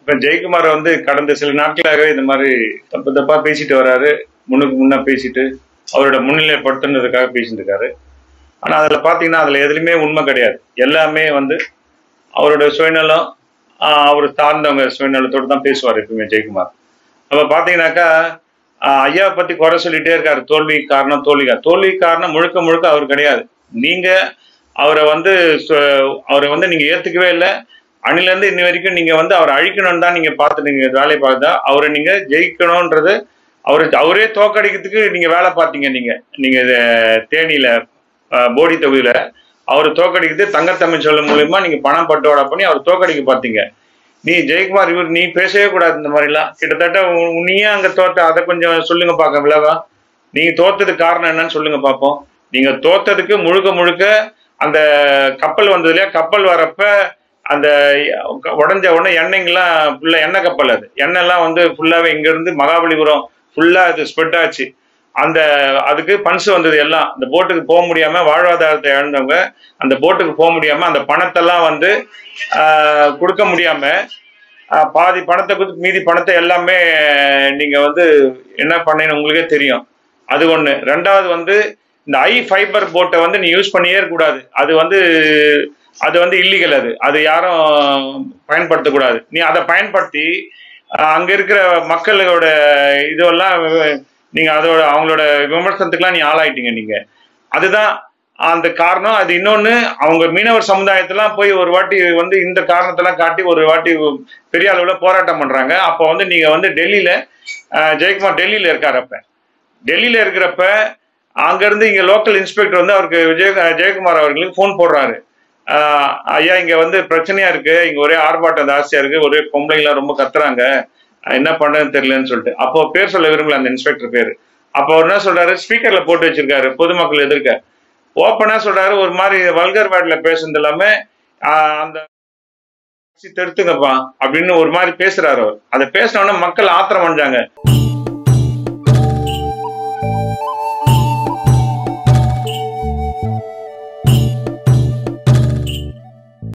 இப்ப ஜெயக்குமார் வந்து கடந்த சில நாட்களாகவே இந்த மாதிரி தப்பு தப்பா பேசிட்டு வராரு முன்னுக்கு முன்னா பேசிட்டு அவரோட முன்னிலைப்படுத்துனதுக்காக பேசிட்டு இருக்காரு ஆனா அதுல பாத்தீங்கன்னா அதுல எதுலையுமே உண்மை கிடையாது எல்லாமே வந்து அவரோட சுயநலம் ஆஹ் அவர் சார்ந்தவங்க சுயநலத்தோடு தான் பேசுவார் எப்பவுமே ஜெயக்குமார் அப்ப பாத்தீங்கன்னாக்கா ஆஹ் ஐயாவை பத்தி குறை சொல்லிட்டே இருக்காரு தோல்வி காரணம் தோல்வி காரணம் தோல்வி காரணம் முழுக்க முழுக்க அவர் கிடையாது நீங்க அவரை வந்து சு- அவரை வந்து நீங்க ஏத்துக்கவே இல்லை அணில இருந்து இன்ன வரைக்கும் நீங்க வந்து அவரை அழிக்கணும்னு தான் நீங்க பார்த்துட்டு நீங்க வேலையை பார்த்தா அவரை நீங்க ஜெயிக்கணும்ன்றது அவரு அவரே தோக்கடிக்கிறதுக்கு நீங்க வேலை பார்த்தீங்க நீங்க நீங்க இது தேனியில ஆஹ் போடி தொகுதியில அவர் தோக்கடிக்கிறது தங்கத்தமிழ் சொல்ல மூலியமா நீங்க பணம் பட்டுவாடா பண்ணி அவர் தோக்கடிக்க பார்த்தீங்க நீ ஜெயக்குமார் இவர் நீ பேசவே கூடாது இந்த மாதிரிலாம் கிட்டத்தட்ட உ- நீயே அங்க தோத்த அதை கொஞ்சம் சொல்லுங்க பார்க்க விளவா நீங்க தோத்ததுக்கு காரணம் என்னன்னு சொல்லுங்க பார்ப்போம் நீங்க தோத்ததுக்கு முழுக்க முழுக்க அந்த கப்பல் வந்தது இல்லையா கப்பல் வரப்ப அந்த உடஞ்ச உடனே எண்ணெய்ங்கெல்லாம் ஃபுல்லா எண்ணெய் கப்பல் அது எண்ணெய் எல்லாம் வந்து ஃபுல்லாவே இங்க இருந்து மகாபலிபுரம் ஃபுல்லா அது ஸ்ப்ரெட் ஆச்சு அந்த அதுக்கு பன்சு வந்தது எல்லாம் அந்த போட்டுக்கு போக முடியாம வாழ்வாதாரத்தை இழந்தவங்க அந்த போட்டுக்கு போக முடியாம அந்த பணத்தெல்லாம் வந்து ஆஹ், கொடுக்க முடியாம ஆஹ், பாதி பணத்தை கொடுத்து மீதி பணத்தை எல்லாமே நீங்க வந்து என்ன பண்ணீங்கன்னு உங்களுக்கே தெரியும் அது ஒண்ணு ரெண்டாவது வந்து இந்த ஐ ஃபைபர் போட்டை வந்து நீ யூஸ் பண்ணியே இருக்கக்கூடாது அது வந்து அது வந்து இல்லீகல் அது அது யாரும் பயன்படுத்தக்கூடாது நீ அதை பயன்படுத்தி ஆஹ், அங்க இருக்கிற மக்களோட இதெல்லாம் நீங்க அதோட அவங்களோட விமர்சனத்துக்குலாம் நீ ஆளாயிட்டீங்க நீங்க அதுதான் அந்த காரணம் அது இன்னொன்னு அவங்க மீனவர் சமுதாயத்தெல்லாம் போய் ஒரு வாட்டி வந்து இந்த காரணத்தெல்லாம் காட்டி ஒரு வாட்டி பெரிய அளவுல போராட்டம் பண்றாங்க அப்போ வந்து நீங்க வந்து டெல்லியில ஆஹ், ஜெயக்குமார் டெல்லியில இருக்காரு அப்ப டெல்லியில இருக்கிறப்ப அங்கிருந்து இங்க லோக்கல் இன்ஸ்பெக்டர் வந்து அவருக்கு விஜய ஜெயக்குமார் அவர்களுக்கு ஃபோன் போடுறாரு ஆஹ் ஐயா இங்க வந்து பிரச்சனையா இருக்கு இங்க ஒரே ஆர்ப்பாட்டம் ஜாஸ்தியா இருக்கு ஒரே பொம்பளைங்களாம் ரொம்ப கத்துறாங்க ஆஹ் என்ன பண்றதுன்னு தெரியலன்னு சொல்லிட்டு அப்போ பேர் சொல்ல விரும்பல அந்த இன்ஸ்பெக்டர் பேரு அப்போ அவர் என்ன சொல்றாரு ஸ்பீக்கர்ல போட்டு வச்சிருக்காரு பொதுமக்கள் எதிர்க்க ஓப்பனா சொல்றாரு ஒரு மாதிரி வல்கர் வேர்ட்ல பேசுனது எல்லாமே ஆஹ் அந்த திருத்துங்கப்பா அப்படின்னு ஒரு மாதிரி பேசுறாரு அவர் அதை பேசின உடனே மக்கள் ஆத்திரம் அடைஞ்சாங்க